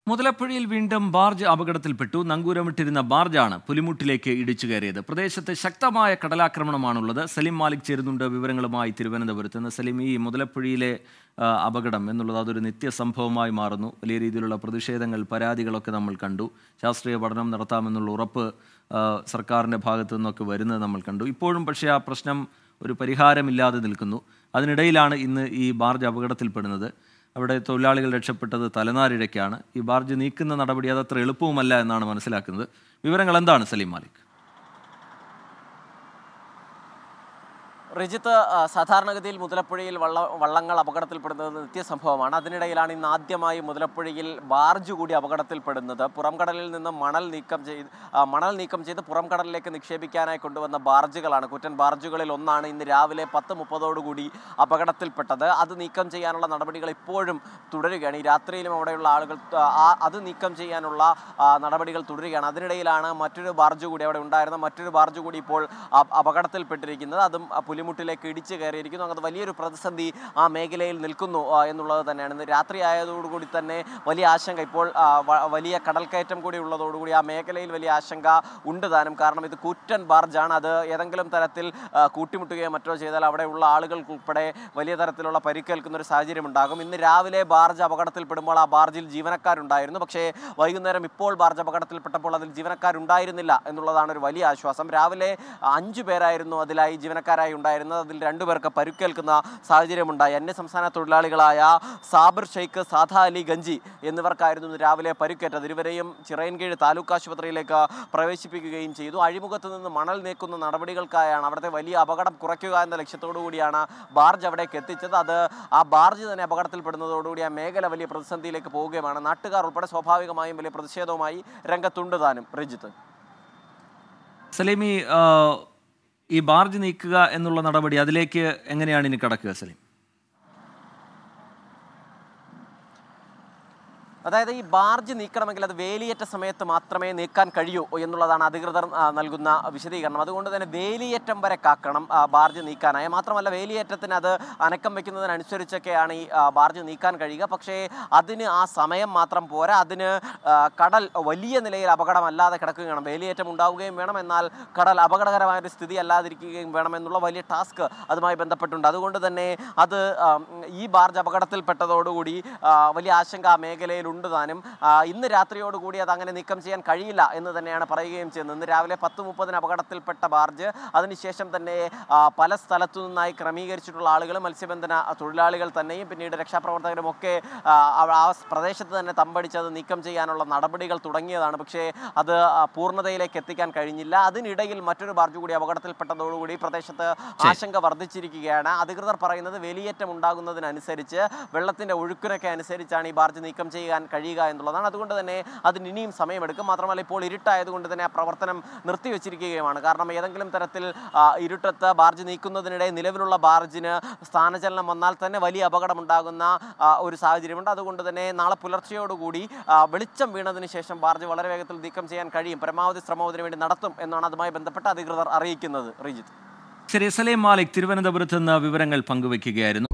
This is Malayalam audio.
മുതലപ്പുഴയിൽ വീണ്ടും ബാർജ് അപകടത്തിൽപ്പെട്ടു നങ്കൂരമിട്ടിരുന്ന ബാർജാണ് പുലിമുട്ടിലേക്ക് ഇടിച്ചു കയറിയത് പ്രദേശത്ത് ശക്തമായ കടലാക്രമണമാണുള്ളത് സലിം മാലിക് ചേരുന്നുണ്ട് വിവരങ്ങളുമായി തിരുവനന്തപുരത്ത് നിന്ന് സലിം ഈ മുതലപ്പുഴയിലെ ആ, അപകടം എന്നുള്ളത് അതൊരു നിത്യസംഭവമായി മാറുന്നു വലിയ രീതിയിലുള്ള പ്രതിഷേധങ്ങൾ പരാതികളൊക്കെ നമ്മൾ കണ്ടു ശാസ്ത്രീയ പഠനം നടത്താമെന്നുള്ള ഉറപ്പ് ആ, സർക്കാരിൻ്റെ ഭാഗത്തു നിന്നൊക്കെ വരുന്നത് നമ്മൾ കണ്ടു ഇപ്പോഴും പക്ഷേ ആ പ്രശ്നം ഒരു പരിഹാരമില്ലാതെ നിൽക്കുന്നു അതിനിടയിലാണ് ഇന്ന് ഈ ബാർജ് അപകടത്തിൽപ്പെടുന്നത് അവിടെ തൊഴിലാളികൾ രക്ഷപ്പെട്ടത് തലനാരിഴയ്ക്കാണ് ഈ ബാർജ് നീക്കുന്ന നടപടി അതത്ര എളുപ്പവുമല്ല എന്നാണ് മനസ്സിലാക്കുന്നത് വിവരങ്ങൾ എന്താണ് സലീം മാലിക് റിജിത്ത് ആ, സാധാരണഗതിയിൽ മുതലപ്പുഴയിൽ വള്ള വള്ളങ്ങൾ അപകടത്തിൽപ്പെടുന്നത് നിത്യസംഭവമാണ് അതിനിടയിലാണ് ഇന്ന് ആദ്യമായി മുതലപ്പുഴയിൽ ബാർജ് കൂടി അപകടത്തിൽപ്പെടുന്നത് പുറംകടലിൽ നിന്ന് മണൽ നീക്കം ചെയ്ത് ആ, മണൽ നീക്കം ചെയ്ത് പുറംകടലിലേക്ക് നിക്ഷേപിക്കാനായി കൊണ്ടുവന്ന ബാർജുകളാണ് കുറ്റൻ ബാർജുകളിൽ ഒന്നാണ് ഇന്ന് രാവിലെ പത്ത് മുപ്പതോടുകൂടി അപകടത്തിൽപ്പെട്ടത് അത് നീക്കം ചെയ്യാനുള്ള നടപടികൾ ഇപ്പോഴും തുടരുകയാണ് ഈ രാത്രിയിലും അവിടെയുള്ള ആളുകൾ ആ, ആ അത് നീക്കം ചെയ്യാനുള്ള ആ, നടപടികൾ തുടരുകയാണ് അതിനിടയിലാണ് മറ്റൊരു ബാർജ് കൂടി അവിടെ ഉണ്ടായിരുന്ന മറ്റൊരു ബാർജ് കൂടി ഇപ്പോൾ അ- അപകടത്തിൽപ്പെട്ടിരിക്കുന്നത് അതും ആ, പുലിമുട്ടിലേക്ക് ഇടിച്ചു കയറിയിരിക്കുന്നു അങ്ങനെ വലിയൊരു പ്രതിസന്ധി ആ മേഖലയിൽ നിൽക്കുന്നു ആ, എന്നുള്ളത് തന്നെയാണ് ഇന്ന് രാത്രി ആയതോടുകൂടി തന്നെ വലിയ ആശങ്ക ഇപ്പോൾ ആ, വ- വലിയ കടൽക്കയറ്റം കൂടി ഉള്ളതോടുകൂടി ആ മേഖലയിൽ വലിയ ആശങ്ക ഉണ്ട് താനും കാരണം ഇത് കൂറ്റൻ ബാർജാണ് അത് ഏതെങ്കിലും തരത്തിൽ ആ, കൂട്ടിമുട്ടുകയോ മറ്റോ ചെയ്താൽ അവിടെയുള്ള ആളുകൾക്ക് ഉൾപ്പെടെ വലിയ തരത്തിലുള്ള പരിക്കേൽക്കുന്ന ഒരു സാഹചര്യം ഉണ്ടാകും ഇന്ന് രാവിലെ ബാർജ് അപകടത്തിൽപ്പെടുമ്പോൾ ആ ബാർജിൽ ജീവനക്കാരുണ്ടായിരുന്നു പക്ഷേ വൈകുന്നേരം ഇപ്പോൾ ബാർജ് അപകടത്തിൽപ്പെട്ടപ്പോൾ അതിൽ ജീവനക്കാരുണ്ടായിരുന്നില്ല എന്നുള്ളതാണ് ഒരു വലിയ ആശ്വാസം രാവിലെ അഞ്ചു പേരായിരുന്നു അതിലായി ജീവനക്കാരായി ഉണ്ടായിരുന്നത് അതിൽ രണ്ടുപേർക്ക് പരുക്കേൽക്കുന്ന സാഹചര്യമുണ്ടായി അന്യ സംസ്ഥാന തൊഴിലാളികളായ സാബിർ ഷെയ്ഖ് സാദ അലി ഗഞ്ചി എന്നിവർക്കായിരുന്നു ഇന്ന് രാവിലെ പരുക്കേറ്റത് ഇരുവരെയും ചിറയൻകീഴ് താലൂക്ക് ആശുപത്രിയിലേക്ക് പ്രവേശിപ്പിക്കുകയും ചെയ്തു അഴിമുഖത്ത് നിന്ന് മണൽ നീക്കുന്ന നടപടികൾക്കായാണ് അവിടുത്തെ വലിയ അപകടം കുറയ്ക്കുക എന്ന ലക്ഷ്യത്തോടു കൂടിയാണ് ബാർജ് അവിടേക്ക് എത്തിച്ചത് അത് ആ ബാർജ് തന്നെ അപകടത്തിൽപ്പെടുന്നതോടുകൂടി ആ മേഖല വലിയ പ്രതിസന്ധിയിലേക്ക് പോവുകയുമാണ് നാട്ടുകാർ ഉൾപ്പെടെ സ്വാഭാവികമായും വലിയ പ്രതിഷേധവുമായി രംഗത്തുണ്ട് താനും രഞ്ജിത്ത് സലീം ഈ ആ, ഈ ബാർജ് നീക്കുക എന്നുള്ള നടപടി അതിലേക്ക് എങ്ങനെയാണ് ഇനി കടക്കുക സലീം അതായത് ഈ ബാർജ് നീക്കണമെങ്കിൽ അത് വേലിയേറ്റ സമയത്ത് മാത്രമേ നീക്കാൻ കഴിയൂ എന്നുള്ളതാണ് അധികൃതർ ആ, നൽകുന്ന വിശദീകരണം അതുകൊണ്ട് തന്നെ വേലിയേറ്റം വരെ കാക്കണം ആ, ബാർജ് നീക്കാനായി മാത്രമല്ല വേലിയേറ്റത്തിന് അത് അനക്കം വെക്കുന്നതിനനുസരിച്ചൊക്കെയാണ് ഈ ആ, ബാർജ് നീക്കാൻ കഴിയുക പക്ഷേ അതിന് ആ സമയം മാത്രം പോരാ അതിന് ആ, കടൽ വലിയ നിലയിൽ അപകടമല്ലാതെ കിടക്കുകയും വേണം വേലിയേറ്റം ഉണ്ടാവുകയും വേണം എന്നാൽ കടൽ അപകടകരമായ ഒരു സ്ഥിതി അല്ലാതിരിക്കുകയും വേണം എന്നുള്ള വലിയ ടാസ്ക് അതുമായി ബന്ധപ്പെട്ടുണ്ട് അതുകൊണ്ട് തന്നെ അത് ആ, ഈ ബാർജ് അപകടത്തിൽപ്പെട്ടതോടുകൂടി ആ, വലിയ ആശങ്ക ആ മേഖലയിൽ ഉണ്ട് താനും ആ, ഇന്ന് രാത്രിയോടുകൂടി അത് അങ്ങനെ നീക്കം ചെയ്യാൻ കഴിയില്ല എന്ന് തന്നെയാണ് പറയുകയും ചെയ്യുന്നത് ഇന്ന് രാവിലെ പത്ത് മുപ്പതിന് അപകടത്തിൽപ്പെട്ട ബാർജ് അതിനുശേഷം തന്നെ ആ, പല സ്ഥലത്തു നിന്നായി ക്രമീകരിച്ചിട്ടുള്ള ആളുകൾ മത്സ്യബന്ധന തൊഴിലാളികൾ തന്നെയും പിന്നീട് രക്ഷാപ്രവർത്തകരും ഒക്കെ ആ, ആ- ആ പ്രദേശത്ത് തന്നെ തമ്പടിച്ചത് നീക്കം ചെയ്യാനുള്ള നടപടികൾ തുടങ്ങിയതാണ് പക്ഷേ അത് ആ, പൂർണ്ണതയിലേക്ക് എത്തിക്കാൻ കഴിഞ്ഞില്ല അതിനിടയിൽ മറ്റൊരു ബാർജ് കൂടി അപകടത്തിൽപ്പെട്ടതോടുകൂടി പ്രദേശത്ത് ആശങ്ക വർദ്ധിച്ചിരിക്കുകയാണ് അധികൃതർ പറയുന്നത് വേലിയേറ്റം ഉണ്ടാകുന്നതിനനുസരിച്ച് വെള്ളത്തിന്റെ ഒഴുക്കിനൊക്കെ അനുസരിച്ചാണ് ഈ ബാർജ് നീക്കം ചെയ്യാൻ കഴിയുക എന്നുള്ളതാണ് അതുകൊണ്ട് തന്നെ അതിന് ഇനിയും സമയമെടുക്കും മാത്രമല്ല ഇപ്പോൾ ഇരുട്ടായതുകൊണ്ട് തന്നെ ആ പ്രവർത്തനം നിർത്തിവെച്ചിരിക്കുകയുമാണ് കാരണം ഏതെങ്കിലും തരത്തിൽ ആ, ഇരുട്ടത്ത് ബാർജ് നീക്കുന്നതിനിടെ നിലവിലുള്ള ബാർജിന് സ്ഥാനചലനം വന്നാൽ തന്നെ വലിയ അപകടമുണ്ടാകുന്ന ആ, ഒരു സാഹചര്യമുണ്ട് അതുകൊണ്ട് തന്നെ നാളെ പുലർച്ചയോടുകൂടി ആ, വെളിച്ചം വീണതിന് ശേഷം ബാർജ് വളരെ വേഗത്തിൽ നീക്കം ചെയ്യാൻ കഴിയും പരമാവധി ശ്രമം അതിനു വേണ്ടി നടത്തും എന്നാണ് അതുമായി ബന്ധപ്പെട്ട് അധികൃതർ അറിയിക്കുന്നത് റിജിത്ത് ശരി സലീം മാലിക് തിരുവനന്തപുരത്ത് നിന്ന് വിവരങ്ങൾ പങ്കുവയ്ക്കുകയായിരുന്നു